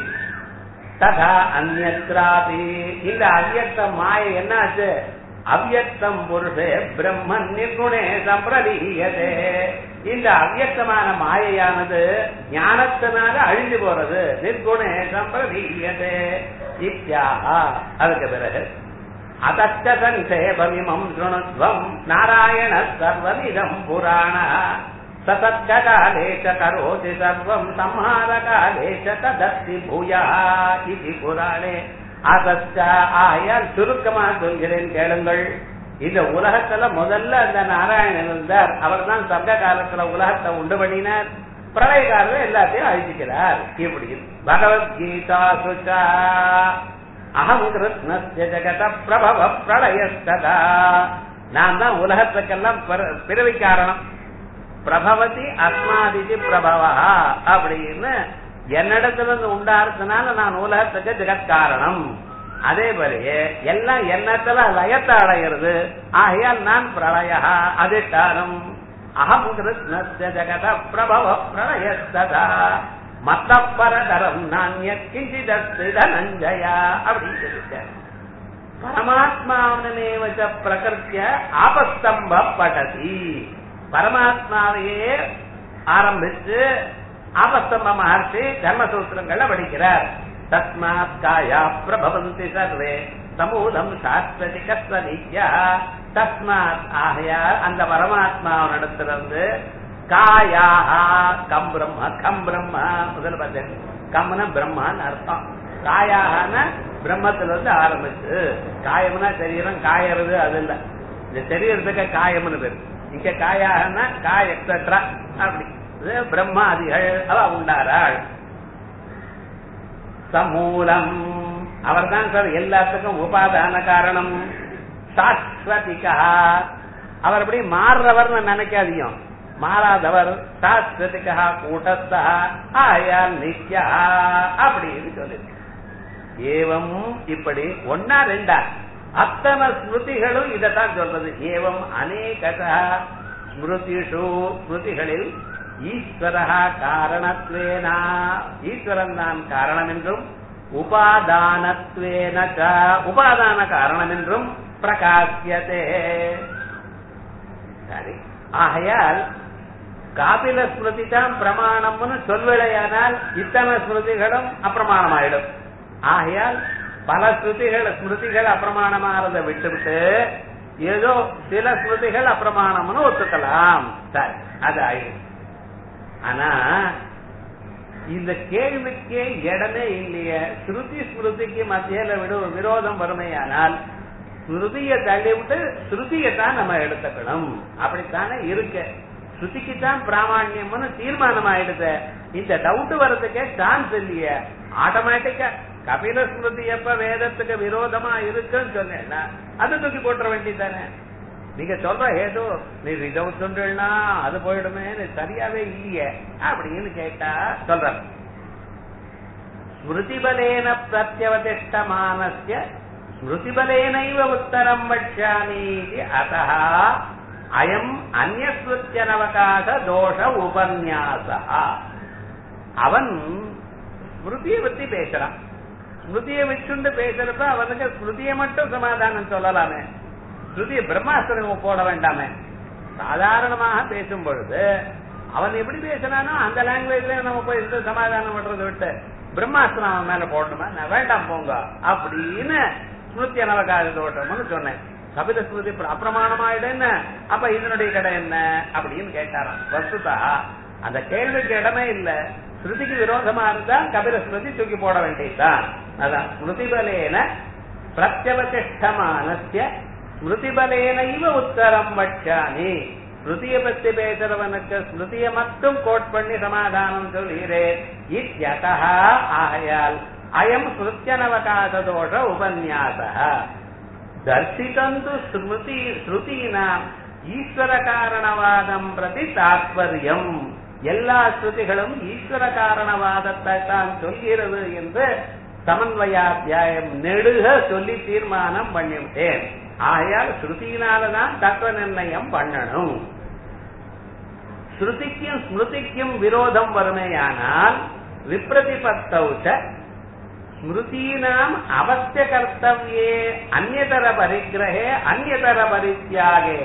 ததா அந்நத்ராபி இந்த அவ்யக்த மாய என்னாச்சு அவ்யக்தம் புருஷே பிரம்மன் நிர்குணே சம்பிரதீயதே இந்த அவ்யக்தமான மாயையானது ஞானத்தினால அழிஞ்சு போறது நிர்குணே சம்பிரதீயதே இத்தியாக அதுக்கு பிறகு அதச்ச சங்கேபமிமம் சுணுத்வம் நாராயண சர்வமிதம் புராண சதத்காலே கரோதி சர்வம் சம்ஹாரகாலே ததஸ்தி பூயா இது புராணே அதச்ச ஆயால் சுருக்கமா சொல்கிறேன் கேளுங்கள் இந்த உலகத்துல முதல்ல அந்த நாராயணன் இருந்தார் அவர் தான் சங்க காலத்துல உலகத்தை உண்டு பண்ணினார் பிரளய காலத்துல எல்லாத்தையும் அழிச்சுக்கிறார் இப்படி பகவத்கீதா சுச்சா அகம் கிருஷ்ணஸ்ய ஜெகத பிரபவ பிரளயஸ்ததா நான் தான் உலகத்துக்கெல்லாம் பிறவி காரணம் பிரபவதி அஸ்மாதிதி பிரபவா அப்படின்னு என்னிடத்துல இருந்து உண்டாருக்குனால நான் உலகத்துக்கு ஜெகத்காரணம் அதே மாதிரியே எல்லாம் என்னத்துல லயத்தை அடைகிறது ஆகையால் நான் பிரளய அதிஷ்டானம் அகம் கிருஷ்ணஸ்ய ஜெகத பிரபவ பிரளயஸ்ததா மத்த பரதரம் நானிய கிஞ்சிதஸ்து தனஞ்சயா அப்படின்னு சொல்லிட்டார் பரமாத்மாவனமேவச்ச பிரகிருத்திய ஆபஸ்தம்ப படதி பரமாத்மாவையே ஆரம்பிச்சு ஆபஸ்தம்ப மகர்ஷி தர்மசூத்திரங்கள்ல படிக்கிறார் தஸ்மாத் காயா பிரபவந்தி சர்வே சமூலம் சாஸ்வதி கஸ்வனித்யா தஸ்மாத் ஆகையால் அந்த பரமாத்மாவனிடத்திலிருந்து காயாக கம் பிரம்ம கம் பிரம்ம முதல் பார்த்தேன் கம்னா பிரம்மான்னு அர்த்தம் காயாகன பிரம்மத்துல இருந்து ஆரம்பிச்சு காயம்னா சரீரம் காயறது அது இல்ல இந்த சரீரத்துக்கு காயம்னு பேரு இங்க காயாகனா காய் எக்ஸட்ரா அப்படி இது பிரம்மாதிகள் அவ உண்டாராள் சமூலம் அவர் தான் சார் எல்லாத்துக்கும் உபாதான காரணம் சாஸ்வதிகா அவர் அப்படி மாறுறவர்னு நினைக்காதீங்க மாறாதவர் சாஸ்வதிகா கூட்டஸ்தா ஆயால் நித்யா அப்படின்னு சொல்லிருக்கு ஏவம் இப்படி ஒன்னா ரெண்டா அத்தனை ஸ்மிருதிகளும் இதைத்தான் சொல்றது ஏவம் அநேகதா ஸ்மிருதிஷு ஸ்மிருதிகளில் ஈஸ்வரா காரணத்வேனா ஈஸ்வரன் தான் காரணம் என்றும் உபாதானத்வேன உபாதான காரணம் என்றும் பிரகாசியதே சரி ஆகையால் காபில ஸ்மிருதி தான் பிரமாணம்னு சொல்விடையானால் இத்தனை ஸ்மிருதிகளும் அப்பிரமாணமாயிடும் ஆகையால் பல ஸ்மிருதிகள் ஸ்மிருதிகள் அப்பிரமாணமாறத விட்டுவிட்டு ஏதோ சில ஸ்மிருதிகள் அப்பிரமாணம்னு ஒத்துக்கலாம் சரி அது ஆயிடும் ஆனா இந்த கேள்விக்கே இடமே இல்லையே ஸ்ருதி ஸ்மிருதிக்கு மத்தியில விட விரோதம் வறுமையானால் ஸ்ருதியை தள்ளி விட்டு ஸ்ருதியை தான் நம்ம எடுத்துக்கணும் அப்படித்தானே இருக்கு ஸ்ருதிக்கு தான் பிராமணியம்னு தீர்மானம் ஆயிடுது இந்த டவுட் வர்றதுக்கே சான்ஸ் இல்லையே ஆட்டோமேட்டிக்கா கபில ஸ்மிருதி எப்ப வேதத்துக்கு விரோதமா இருக்குன்னு சொன்னேன்னா அது தூக்கி போட்டுற வேண்டியதானே நீங்க சொல்ற ஏதோ நீ இதை சொல்றா அது போயிடுமே சரியாவே இல்லையே அப்படின்னு கேட்டா சொல்ற ஸ்மிருதிபலேன பிரத்யவதிஷ்டமானஸ்ய ஸ்மிருதிபலேனைவ உத்தரம் வட்சாமி அத்த அயம் அந்நஸ்மிருத்தியனவகாச தோஷ உபன்யாச அவன் ஸ்மிருதியை பத்தி பேசுறான் ஸ்மிருதியை வச்சுண்டு பேசுறப்ப அவனுக்கு ஸ்மிருதியை மட்டும் சமாதானம் சொல்லலாமே ஸ்ருதியை பிரம்மாஸ்திரம் போட வேண்டாமே சாதாரணமாக பேசும் பொழுது அவன் எப்படி பேசினானோ அந்த லாங்குவேஜ்ல நம்ம போய் இந்த சமாதானம் பண்றதை விட்டு பிரம்மாஸ்திரம் அவன் மேல போடணுமா நான் வேண்டாம் போங்க அப்படின்னு ஸ்மிருதி அனவகாத தோட்டம்னு சொன்னேன் கபில ஸ்மிருதி அப்பிரமாணமாயிடு என்ன அப்ப இதனுடைய கடை என்ன அப்படின்னு கேட்டாராம் வஸ்துதா அந்த கேள்விக்கு இடமே இல்ல ஸ்ருதிக்கு விரோதமா இருந்தா கபில ஸ்மிருதி தூக்கி போட வேண்டியதுதான் அதான் ஸ்மிருதிபலேன பிரத்யவதிஷ்டமானஸ்ய ஸ்மிருதிபலேனைவ உத்தரம் வச்சானி ஸ்மிருதியை பத்தி பேசுறவனுக்கு ஸ்மிருதியை மட்டும் கோட் பண்ணி சமாதானம் சொல்கிறேன் இத்யதா ஆகையால் அயம் ஸ்ருத்தியனவகாச தோஷ உபன்யாச தர்சிதந்து ஸ்மிருதி ஸ்ருதீனாம் ஈஸ்வர காரணவாதம் பிரதி தாத்பரியம் எல்லா ஸ்ருதிகளும் ஈஸ்வர காரணவாதத்தை தான் சொல்கிறது என்று சமன்வயாத்தியாயம் நெடுக சொல்லி தீர்மானம் பண்ணிவிட்டேன் ஆகையால் ஸ்ருதியினாலதான் தத்துவ நிர்ணயம் பண்ணணும் ஸ்ருதிக்கும் ஸ்மிருதிக்கும் விரோதம் வருமேயானால் விப்ரதிபத்தௌச்ச ஸ்மிருதீனாம் அவசிய கர்த்தவியே அந்நதர பரிகிரகே அந்நதர பரித்தியாகே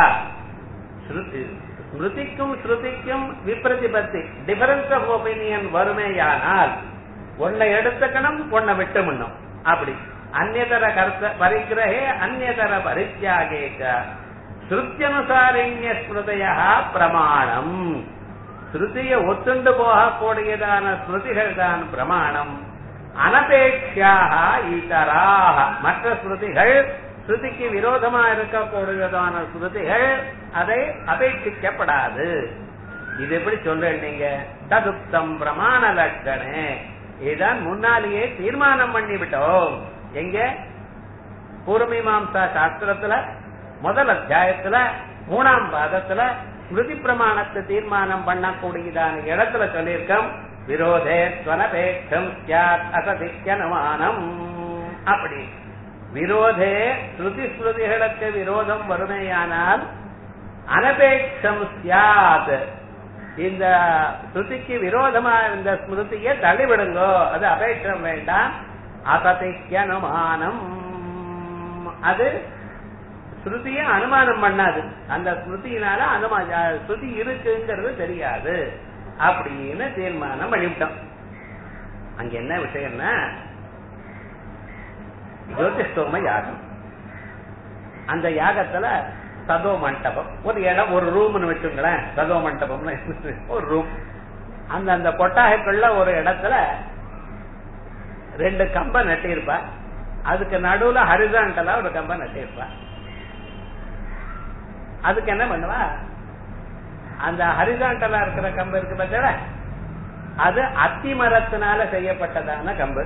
ஸ்மிருதிக்கும் ஸ்ருதிக்கும் விப்ரதிபத்தி டிஃபரன்ஸ் ஆஃப் ஒப்பீனியன் வருமேயானால் ஒன்னை எடுத்துக்கணும் ஒன்னை விட்டுமண்ணும் அப்படி அந்நதர கர்த்த பரிகிரகே அந்நதர பரித்தியாகே ஸ்ருத்தியனுசாரண்ய ஸ்மிருதயா பிரமாணம் ஸ்ருதியை ஒத்துண்டு போகக்கூடியதான ஸ்மிருதிகள் தான் பிரமாணம் அனபேட்சியாக இதராக மற்ற ஸ்ருதிகள் ஸ்ருதிக்கு விரோதமா இருக்கக்கூடியதான ஸ்ருதிகள் அதை அபேட்சிக்கப்படாது இது எப்படி சொல்றேன் நீங்க ததுப்தம் பிரமாண லட்சணே இதுதான் முன்னாலேயே தீர்மானம் பண்ணிவிட்டோம் எங்க பூர்வமீமாம்சா சாஸ்திரத்துல முதல் அத்தியாயத்துல மூணாம் பாதத்துல ஸ்மிருதி பிரமாணத்தை தீர்மானம் பண்ணக்கூடியதான இடத்துல சொல்லியிருக்கோம் விரோதே ஸ்வனபேட்சம் சியாத் அசதிக்கனுமானம் அப்படி விரோதே ஸ்ருதி ஸ்மிருதிகளுக்கு விரோதம் வருமேயானால் அனபேட்சம் சியாத் இந்த ஸ்ருதிக்கு விரோதமா இந்த ஸ்மிருதியை தள்ளிவிடுங்கோ அது அபேட்சம் வேண்டாம் அசதிக்கனுமானம் அது ஸ்ருதிய அனுமானம் பண்ணாது அந்த ஸ்மிருதியினால அனுமா ஸ்ருதி இருக்குங்கிறது தெரியாது அப்படின்னு தீர்மானம் பண்ணிவிட்டோம் அங்க என்ன விஷயம்னா ஜோதிஷ்டோம யாகம் அந்த யாகத்துல சதோ மண்டபம் ஒரு இடம் ஒரு ரூம்னு வச்சுங்களேன் சதோ மண்டபம்னு ஒரு ரூம் அந்த அந்த கொட்டாகைக்குள்ள ஒரு இடத்துல ரெண்டு கம்ப நட்டியிருப்பா அதுக்கு நடுவுல ஹரிசாண்டலா ஒரு கம்ப நட்டியிருப்பா அதுக்கு என்ன பண்ணுவா அந்த ஹரிசாண்டலா இருக்கிற கம்பு இருக்கு பார்த்தா அது அத்தி மரத்தினால செய்யப்பட்டதான கம்பு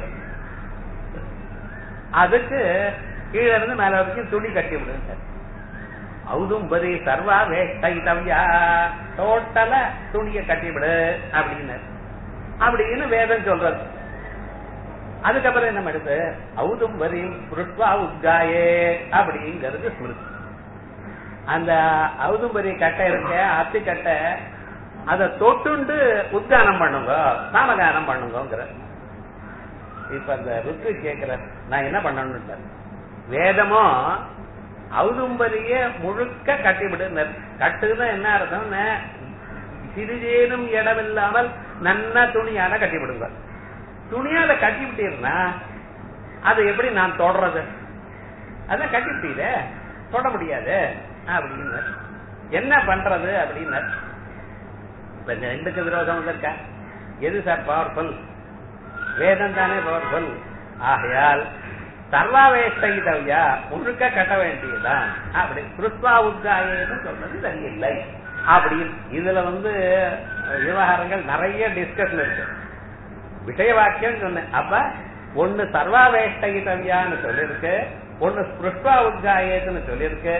அதுக்கு கீழ இருந்து மேல வரைக்கும் துணி கட்டி விடுங்க ஔதும்பரி சர்வா வேஷ்டவியா டோட்டல துணிய கட்டிவிடு அப்படின்னு அப்படின்னு வேதம் சொல்றது அதுக்கப்புறம் என்ன எடுத்து ஔதும்பரி புருஷ்வா உத்காயே அப்படிங்கிறது ஸ்மிருதி அந்த ஔதும்பரி கட்டை இருக்க அத்தி கட்டை அதை தொட்டுண்டு உத்கானம் பண்ணுங்க சாமகானம் பண்ணுங்கிற இப்ப அந்த ருத்து கேக்குற நான் என்ன பண்ணணும் வேதமும் ஔதும்பரிய முழுக்க கட்டிவிடு கட்டுன்னா என்ன அர்த்தம் சிறிதேனும் இடமில்லாமல் நன்னா துணியால கட்டிவிடுங்க துணியால கட்டிவிட்டீர்னா அது எப்படி நான் தொடறது அதான் கட்டிவிட்டீர தொட முடியாது அப்படின்னு என்ன பண்றது அப்படின்னு இப்ப இந்த ரெண்டுக்கு விரோதம் இருக்கா எது சார் பவர்ஃபுல் வேதம் தானே பவர்ஃபுல் ஆகையால் சர்வாவேஷ்டகிதவ்யா முழுக்க கட்ட வேண்டியதுதான் அப்படி கிருஷ்வா உத்காயன்னு சொல்றது சரியில்லை அப்படின்னு இதுல வந்து விவகாரங்கள் நிறைய டிஸ்கஷன் இருக்கு விஷய வாக்கியம் சொன்னேன் அப்ப ஒன்னு சர்வாவேஷ்டகிதவ்யான்னு சொல்லியிருக்கு ஒன்னு ஸ்பிருஷ்வா உத்காயத்துன்னு சொல்லியிருக்கு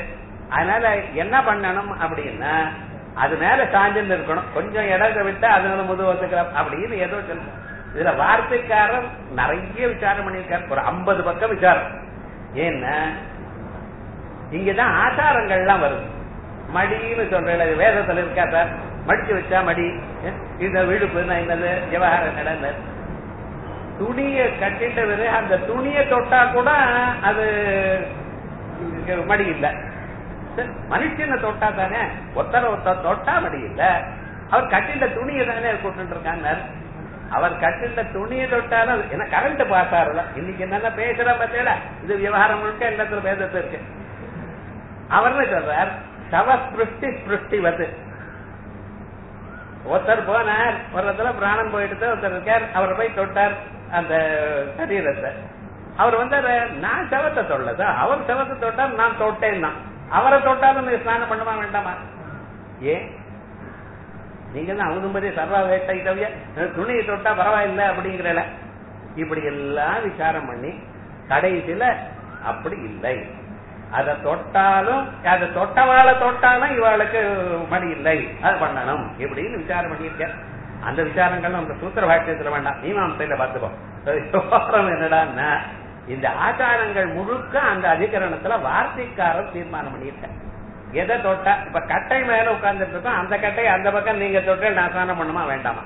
அதனால என்ன பண்ணணும் அப்படின்னா அது மேல சாஞ்சுன்னு இருக்கணும் கொஞ்சம் இடத்தை விட்டா அதனால முதுவத்துக்கலாம் அப்படின்னு ஏதோ சொல்லுங்க இதுல வார்த்தைக்காரர் நிறைய விசாரம் பண்ணியிருக்காரு ஒரு ஐம்பது பக்கம் விசாரம் ஏன்னா இங்கதான் ஆச்சாரங்கள்லாம் வருது மடின்னு சொல்றேன் இது வேதத்துல இருக்கா சார் மடிச்சு வச்சா மடி இந்த விழுப்புன்னா என்னது விவகாரம் நடந்த துணியை கட்டிட்ட பிறகு அந்த துணியை தொட்டா கூட அது மடி இல்ல சரி, மனுஷனை தொட்டா தானே ஒருத்தர ஒருத்தர் தொட்டா மடி இல்ல அவர் கட்டிட்ட துணியை தானே கொண்டு இருக்காங்க அவர் கட்டிட்ட துணியை தொட்டாலும் அது- ஏன்னா கரண்ட் பாஸ் ஆகுதா இன்னைக்கு என்னென்ன பேசுற பத்தியில இது விவகாரம் முழுக்க எல்லாத்துல பேதத்து இருக்கு அவர் என்ன சொல்றார் சவ ஸ்பிருஷ்டி ஸ்பிருஷ்டி வந்து ஒருத்தர் போனார் ஒரு இடத்துல பிராணம் போயிட்டு ஒருத்தர் இருக்கார் அவர் போய் தொட்டார் அந்த சரீரத்தை அவர் வந்து நான் செவத்தை தொல்லதா அவர் செவத்தை தொட்டார் நான் தொட்டேன் தான் அவரை தொட்டாலும் நீங்க ஸ்நானம் பண்ணுமா வேண்டாமா ஏன் நீங்க தான் அவனும்படி சர்வா வேட்டைத்தவிய துணியை தொட்டா பரவாயில்லை அப்படிங்கிறல இப்படி எல்லாம் விசாரம் பண்ணி கடைசியில அப்படி இல்லை அதை தொட்டாலும் அதை தொட்டவாளை தொட்டாலும் இவாளுக்கு மணி இல்லை அது பண்ணணும் இப்படின்னு விசாரம் பண்ணியிருக்கேன் அந்த விசாரங்கள் நம்ம சூத்திர பாஷ்யத்துல வேண்டாம் மீமாசையில பார்த்துப்போம் விவகாரம் என்னடான்னா இந்த ஆச்சாரங்கள் முழுக்க அந்த அதிகரணத்துல வார்த்தைக்காரர் தீர்மானம் பண்ணியிருக்கேன் எதை தொட்டா இப்ப கட்டை மேல உட்கார்ந்துட்டு இருக்கோம் அந்த கட்டை அந்த பக்கம் நீங்க தொட்டு நான் ஸ்நானம் பண்ணுமா வேண்டாமா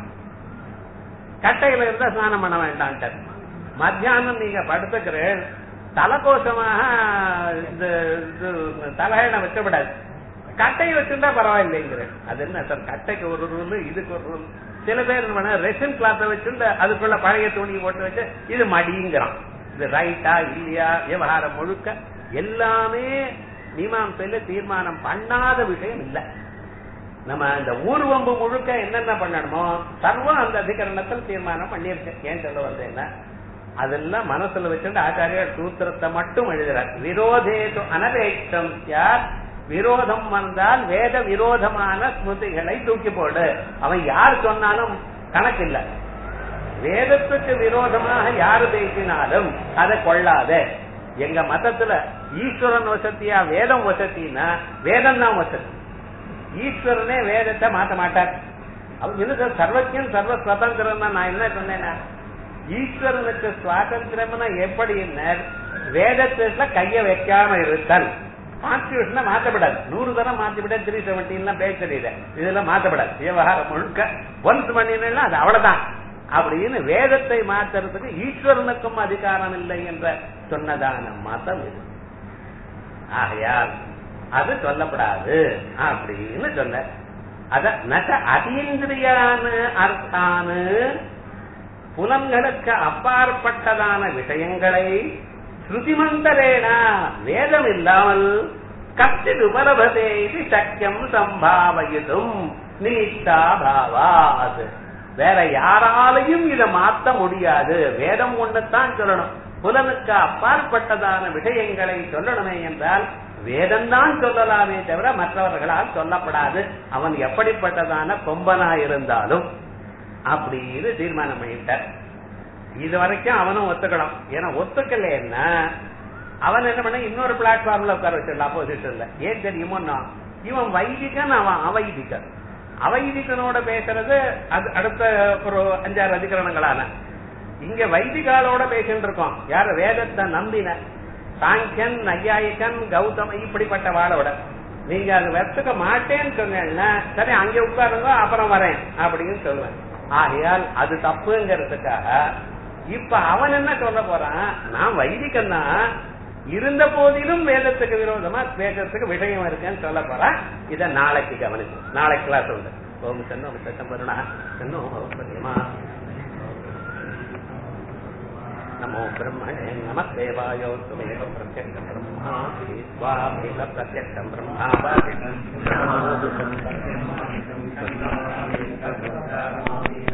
கட்டையில இருந்தா ஸ்நானம் பண்ண வேண்டான்ட்டார் மத்தியானம் நீங்க படுத்துக்கிறேன் தலைக்கோஷமாக இந்த இது தலையணை வச்சப்படாது கட்டையை வச்சிருந்தா பரவாயில்லைங்கிறேன் அது என்ன சார் கட்டைக்கு ஒரு ரூல் இதுக்கு ஒரு ரூல் சில பேர் என்ன பண்ண ரெசின் கிளாத்தை வச்சிருந்து அதுக்குள்ள பழைய துணி போட்டு வச்சு இது மடிங்கிறான் இது ரைட்டா இல்லையா விவகாரம் முழுக்க எல்லாமே மீமாசையில தீர்மானம் பண்ணாத விஷயம் இல்லை நம்ம இந்த ஊர்வம்பு முழுக்க என்னென்ன பண்ணணுமோ சர்வம் அந்த அதிகரணத்தில் தீர்மானம் பண்ணியிருக்கேன் ஏன் சொல்ல வந்தேன்னா அதெல்லாம் மனசுல வச்சுட்டு ஆச்சாரியர் சூத்திரத்தை மட்டும் எழுதுறார் விரோதேது அனபேட்சம் யார் விரோதம் வந்தால் வேத விரோதமான ஸ்மிருதிகளை தூக்கி போடு அவன் யார் சொன்னாலும் கணக்கில்ல வேதத்துக்கு விரோதமாக யாரு பேசினாலும் அதை கொள்ளாத எங்க மதத்துல ஈஸ்வரன் வசதியா வேதம் வசதினா வேதம் தான் வசதி ஈஸ்வரனே வேதத்தை மாத்த மாட்டார் அவர் இருக்கு சர்வஜன் சர்வ சுதந்திரம் நான் என்ன சொன்னேன்னா ஈஸ்வரனுக்கு சுவாதந்திரம்னா எப்படி வேதத்துல கைய வைக்காம இருத்தல் கான்ஸ்டியூஷனை மாத்தப்படாது நூறு தரம் மாத்திவிட த்ரீ செவன்டீன் பேச தெரியுது இதெல்லாம் மாத்தப்படாது விவகாரம் முழுக்க ஒன்ஸ் பண்ணினா அது அவ்வளவுதான் அப்படின்னு வேதத்தை மாத்துறதுக்கு ஈஸ்வரனுக்கும் அதிகாரம் இல்லை என்ற சொன்னதான மதம் இது ஆகையால் அது சொல்லப்படாது அப்படின்னு சொன்ன அத நக அதீந்திரியான அர்த்தானு புலன்களுக்கு அப்பாற்பட்டதான விஷயங்களை ஸ்ருதிமந்தரேனா வேதம் இல்லாமல் கச்சித் உபலபதே இது சக்கியம் சம்பாவயிதும் நீத்தா பாவாத் வேற யாராலையும் இதை மாத்த முடியாது வேதம் ஒண்ணுத்தான் சொல்லணும் புலனுக்கு அப்பாற்பட்டதான விஷயங்களை சொல்லணுமே என்றால் வேதம்தான் சொல்லலாமே தவிர மற்றவர்களால் சொல்லப்படாது அவன் எப்படிப்பட்டதான கொம்பனா இருந்தாலும் அப்படின்னு தீர்மானம் பண்ணிட்டார் இது வரைக்கும் அவனும் ஒத்துக்கணும் ஏன்னா ஒத்துக்கலன்னா அவன் என்ன பண்ண இன்னொரு பிளாட்ஃபார்ம்ல உட்கார வச்சிடலாம் அப்போசிஷன்ல ஏன் தெரியுமோன்னா இவன் வைதிகன் அவன் அவைதிகன் அவைதிகனோட பேசுறது அது அடுத்த ஒரு அஞ்சாறு அதிகரணங்களான இங்க வைதிகாலோட பேசிட்டு இருக்கோம் யார வேதத்தை நம்பின சாங்கியன் நையாயிக்கன் கௌதம இப்படிப்பட்ட வாழோட நீங்க அது வெத்துக்க மாட்டேன்னு சொன்னேன்னா சரி அங்க உட்காருங்க அப்புறம் வரேன் அப்படின்னு சொல்லுவேன் ஆகையால் அது தப்புங்கிறதுக்காக இப்ப அவன் என்ன சொல்ல போறான் நான் வைதிகன் தான் இருந்த போதிலும் வேதத்துக்கு விரோதமா பேசுறதுக்கு விஷயம் இருக்குன்னு சொல்ல போறான் இத நாளைக்கு கவனிச்சு நாளைக்கு கிளாஸ் உண்டு ஓம் சன்னோ சத்தம் வருணா சன்னோ சத்தியமா नमो ब्रह्मणे नमः देवायो त्वमेव प्रत्यक्षं ब्रह्मासि स्वामेव प्रत्यक्षं ब्रह्मावासि